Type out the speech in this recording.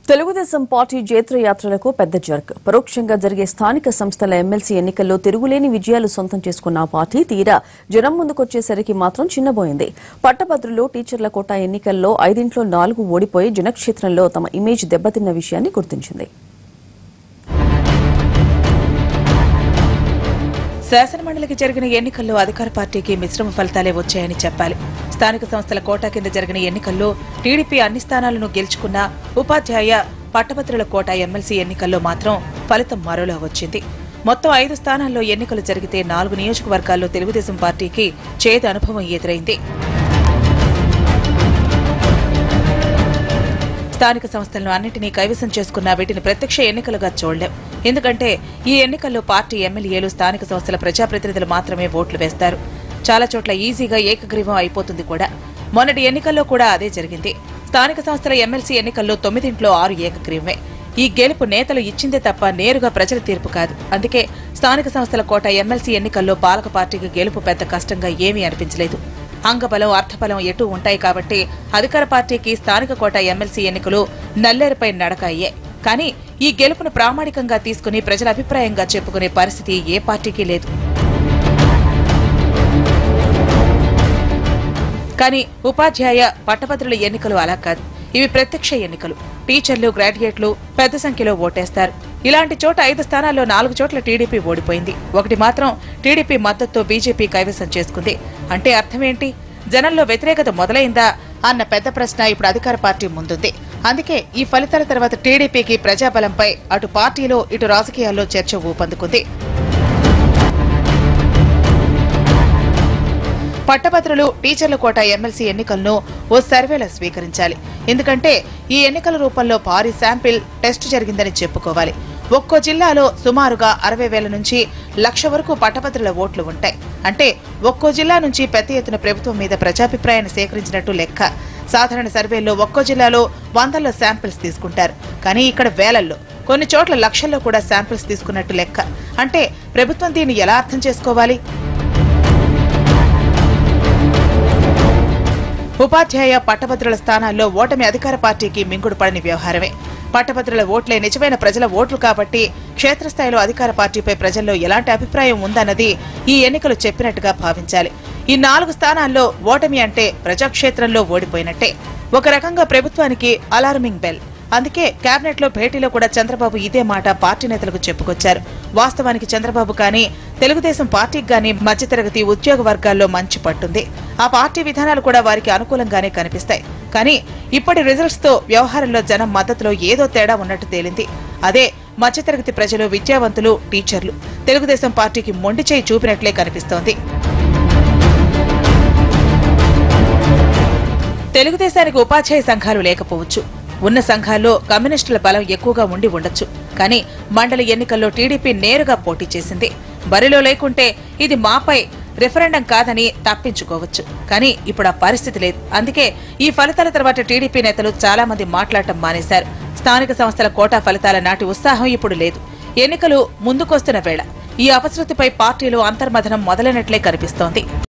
Telugu Desam party జైత్రయాత్రలకు పెద్ద jerk పరోక్షంగా జరిగే స్థానిక సంస్థల ఎమ్మెల్సీ ఎన్నికల్లో తిరుగులేని విజయాలు సొంతం చేసుకున్న ఆ పార్టీ తీరా జనం ముందుకొచ్చేసరికి మాత్రం చిన్నబోయింది పట్టభద్రులు టీచర్ల కోటా ఎన్నికల్లో ఐదింట్లో నాలుగు ఓడిపోయి జనక్షేత్రంలో తమ ఇమేజ్ దెబ్బతిన్న విషయాన్ని గుర్తించింది శాసనమండలికి జరిగిన ఎన్నికల్లో అధికార పార్టీకి మిశ్రమ ఫలితాలే వచ్చాయని చెప్పాలి స్థానిక సంస్థల కోటా కింద జరిగిన ఎన్నికల్లో టీడీపీ అన్ని స్థానాలను గెలుచుకున్న ఉపాధ్యాయ పట్టభద్రుల కోట ఎమ్మెల్సీ ఎన్నికల్లో మాత్రం ఫలితం మరోలా వచ్చింది మొత్తం ఐదు స్థానాల్లో ఎన్నికలు జరిగితే నాలుగు నియోజకవర్గాల్లో తెలుగుదేశం పార్టీకి చేదు అనుభవం ఎదురైంది స్థానిక సంస్థలను అన్నింటినీ కైవసం చేసుకున్న వీటిని ప్రత్యక్ష ఎన్నికలుగా చూడలేం ఎందుకంటే ఈ ఎన్నికల్లో పార్టీ ఎమ్మెల్యేలు స్థానిక సంస్థల ప్రజాప్రతినిధులు మాత్రమే ఓట్లు వేస్తారు చాలా చోట్ల ఈజీగా ఏకగ్రీవం అయిపోతుంది కూడా మొన్నటి ఎన్నికల్లో కూడా అదే జరిగింది స్థానిక సంస్థల ఎమ్మెల్సీ ఎన్నికల్లో తొమ్మిదింట్లో ఆరు ఏకగ్రీవమే ఈ గెలుపు నేతలు ఇచ్చిందే తప్ప నేరుగా ప్రజల తీర్పు కాదు అందుకే స్థానిక సంస్థల కోట ఎమ్మెల్సీ ఎన్నికల్లో పాలక పార్టీకి గెలుపు పెద్ద కష్టంగా ఏమీ అనిపించలేదు అంగబలం అర్థబలం ఎటూ ఉంటాయి కాబట్టి అధికార పార్టీకి స్థానిక కోట ఎమ్మెల్సీ ఎన్నికలు నల్లేరుపై నడక అయ్యాయి కానీ ఈ గెలుపును ప్రామాణికంగా తీసుకుని ప్రజల అభిప్రాయంగా చెప్పుకునే పరిస్థితి ఏ పార్టీకి లేదు కానీ ఉపాధ్యాయ పట్టభద్రుల ఎన్నికలు అలా కాదు ఇవి ప్రత్యక్ష ఎన్నికలు టీచర్లు గ్రాడ్యుయేట్లు పెద్ద సంఖ్యలో ఓటేస్తారు ఇలాంటి చోట ఐదు స్థానాల్లో నాలుగు చోట్ల టీడీపీ ఓడిపోయింది ఒకటి మాత్రం టీడీపీ మద్దతుతో బీజేపీ కైవసం చేసుకుంది అంటే అర్థమేంటి జనంలో వ్యతిరేకత మొదలైందా అన్న పెద్ద ప్రశ్న ఇప్పుడు అధికార పార్టీ ముందుంది అందుకే ఈ ఫలితాల తర్వాత టీడీపీకి ప్రజాబలంపై అటు పార్టీలో ఇటు రాజకీయాల్లో చర్చ ఊపందుకుంది పట్టభద్రులు టీచర్ల కోట ఎమ్మెల్సీ ఎన్నికలను ఓ సర్వేలో స్వీకరించాలి ఎందుకంటే ఈ ఎన్నికల రూపంలో భారీ శాంపిల్ టెస్ట్ జరిగిందని చెప్పుకోవాలి ఒక్కో జిల్లాలో సుమారుగా అరవై వేల నుంచి లక్ష వరకు పట్టభద్రుల ఓట్లు ఉంటాయి అంటే ఒక్కో జిల్లా నుంచి పెద్ద ఎత్తున ప్రభుత్వం మీద ప్రజాభిప్రాయాన్ని సేకరించినట్టు లెక్క సాధారణ సర్వేల్లో ఒక్కో జిల్లాలో వందల్లో శాంపిల్స్ తీసుకుంటారు కానీ ఇక్కడ వేలల్లో కొన్ని చోట్ల లక్షల్లో కూడా శాంపిల్స్ తీసుకున్నట్టు లెక్క అంటే ప్రభుత్వం దీన్ని ఎలా అర్థం చేసుకోవాలి ఉపాధ్యాయ పట్టభద్రుల స్థానాల్లో ఓటమి అధికార పార్టీకి మింగుడు పడని వ్యవహారమే పట్టభద్రుల ఓట్లే నిజమైన ప్రజల ఓట్లు కాబట్టి క్షేత్రస్థాయిలో అధికార పార్టీపై ప్రజల్లో ఎలాంటి అభిప్రాయం ఉందన్నది ఈ ఎన్నికలు చెప్పినట్టుగా భావించాలి ఈ నాలుగు స్థానాల్లో ఓటమి అంటే ప్రజాక్షేత్రంలో ఓడిపోయినట్టే ఒక రకంగా ప్రభుత్వానికి అలార్మింగ్ బెల్ అందుకే కేబినెట్ లో భేటీలో కూడా చంద్రబాబు ఇదే మాట పార్టీ నేతలకు చెప్పుకొచ్చారు వాస్తవానికి చంద్రబాబు కానీ తెలుగుదేశం పార్టీకి గానీ మధ్యతరగతి ఉద్యోగ వర్గాల్లో మంచి పట్టుంది ఆ పార్టీ విధానాలు కూడా వారికి అనుకూలంగానే కనిపిస్తాయి కానీ ఇప్పటి రిజల్ట్స్ తో వ్యవహారంలో జనం మద్దతులో ఏదో తేడా ఉన్నట్టు తేలింది అదే మధ్యతరగతి ప్రజలు విద్యావంతులు టీచర్లు తెలుగుదేశం పార్టీకి మొండి చేయి చూపినట్లే కనిపిస్తోంది తెలుగుదేశానికి ఉపాధ్యాయ సంఘాలు లేకపోవచ్చు ఉన్న సంఘాల్లో కమ్యూనిస్టుల బలం ఎక్కువగా ఉండి ఉండొచ్చు కానీ మండలి ఎన్నికల్లో టీడీపీ నేరుగా పోటీ చేసింది బరిలో లేకుంటే ఇది మాపై రిఫరెండం కాదని తప్పించుకోవచ్చు కానీ ఇప్పుడు ఆ పరిస్థితి లేదు అందుకే ఈ ఫలితాల తర్వాత టీడీపీ నేతలు చాలా మంది మాట్లాడటం మానేశారు స్థానిక సంస్థల కోటా ఫలితాల నాటి ఉత్సాహం ఇప్పుడు లేదు ఎన్నికలు ముందుకొస్తున్న వేళ ఈ అపశృతిపై పార్టీలో అంతర్మథనం మొదలైనట్లే కనిపిస్తోంది